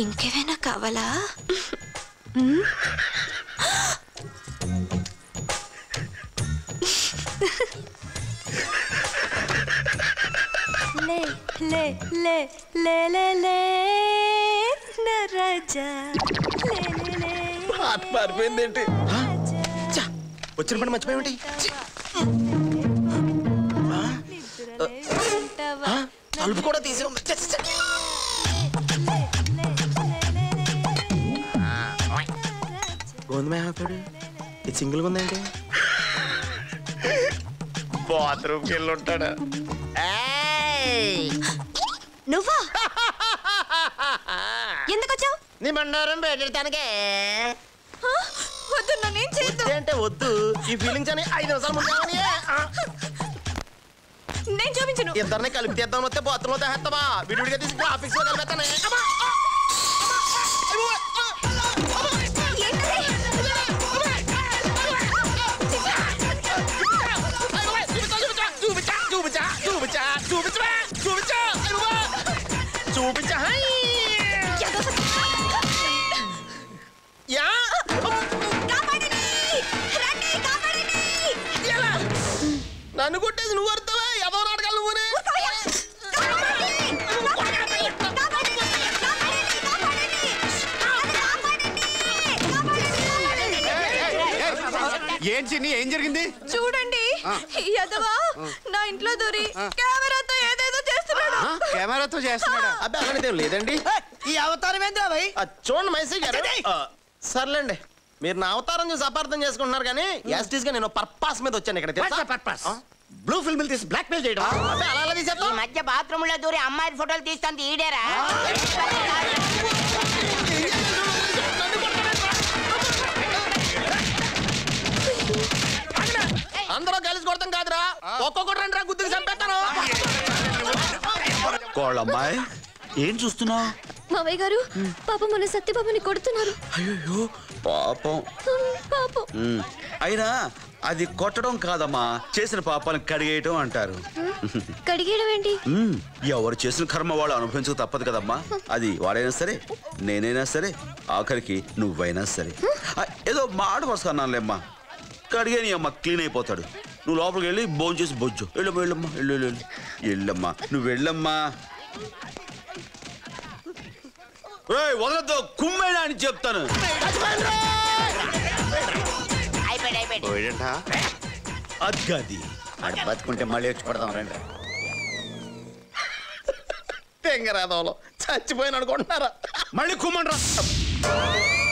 ఇంకేమైనా కావాలా లే లే లే లే లే లే నా రాజా లే లే లే హార్ట్ మారిపోయింది ఏంటి చ్చ! వచ్చిన పని మర్చిపోయేమిటి ఉంటావా? తలుపు కూడా తీసి ఉంది చ్చ, చ్చ, చ్చ. గోధుమ ఏమైపోయాడు ఇది సింగిల్గా ఉందేంటి బాత్రూమ్కి వెళ్ళి ఉంటాడు నువ్వా ఎందుకు వచ్చావు నీ బండారం పెట్టడానికే వద్దు నన్నేం చేయొద్దు అంటే వద్దు ఈ ఫీలింగ్స్ అని ఐదు నిమిషాలు ముందు నేను చూపించను ఇద్దరిని కలిపి తీద్దాం వస్తే బాత్రూమ్ లో తెస్తావా విడివిడిగా తీసి గ్రాఫిక్స్ లో కలిపేస్తానే అమ్మా! చూపించా చూపించా చూపించా చూపించా చూపించా చూపించా హై! యా ఎలా? నన్ను కొట్టేసి నువ్వు అర్థవా ఎవరో నాటకాలు నువ్వునే ఏం చిన్ని ఏం జరిగింది చూడండి ఈ యదవా నా ఇంట్లో దూరి కెమెరాతో ఏదేదో చేస్తున్నాడు కెమెరాతో చేస్తున్నాడా అబ్బాయి అలాంటిది ఏం లేదండి ఈ అవతారం ఏంద్రా భయ్ ఆ, చూడండి మైసీ గారు ఆ, సర్లేండి మీరు నా అవతారం చూసి అపార్థం చేసుకుంటున్నారు కానీ యాస్టీస్ గా నేను పర్పాస్ మీద వచ్చాను ఇక్కడ తెలుసా? పర్పస్ ఆ? బ్లూ ఫిల్మ్ తీసి బ్లాక్ మెయిల్ చేయడం అబ్బాయి అలా ఎలా ఈ తీసేస్తావు? మధ్య బాత్రూమ్ లో దూరి అమ్మాయి ఫోటోలు తీస్తాంది ఈడేరా అందరూ కలిసి కొడతాం కాదురా ఒక్కొక్కటి రెండు రా గుర్తుకు చంపేస్తాను కోళ్ళమ్మాయి ఏం చూస్తున్నావు మావయ్య గారు పాపం మన సత్యబాబుని కొడుతున్నారు అయ్యో పాపం హ్మ్, పాపం ఉమ్, అయినా అది కొట్టడం కాదమ్మా చేసిన పాపాలను కడిగేయటం అంటారు కడిగేయడం ఏంటి ఉమ్, ఎవరు చేసిన కర్మ వాళ్ళు అనుభవించక తప్పదు కదమ్మా అది వాడైనా సరే నేనైనా సరే ఆఖరికి నువ్వైనా సరే ఆ, ఏదో మాట వస్తున్నానులేమ్మా కడిగేని అమ్మ క్లీన్ అయిపోతాడు నువ్వు లోపలికి వెళ్ళి భోజనం చేసి బొజ్జు వెళ్ళమ్మా వెళ్ళమ్మా వెళ్ళు వెళ్ళు, వెళ్ళు వెళ్ళమ్మా నువ్వు వెళ్ళమ్మా ఏయ్, వదలొద్దు కుమ్మేనా అని చెప్తాను అయిపోయాడు అయిపోయాడు అద్గది ఆడు బతుకుంటే మళ్ళీ వచ్చి పడదాం రండి తెంగరాదంలో చచ్చిపోయిన అనుకుంటున్నారా మళ్ళీ కుమ్మండ్రా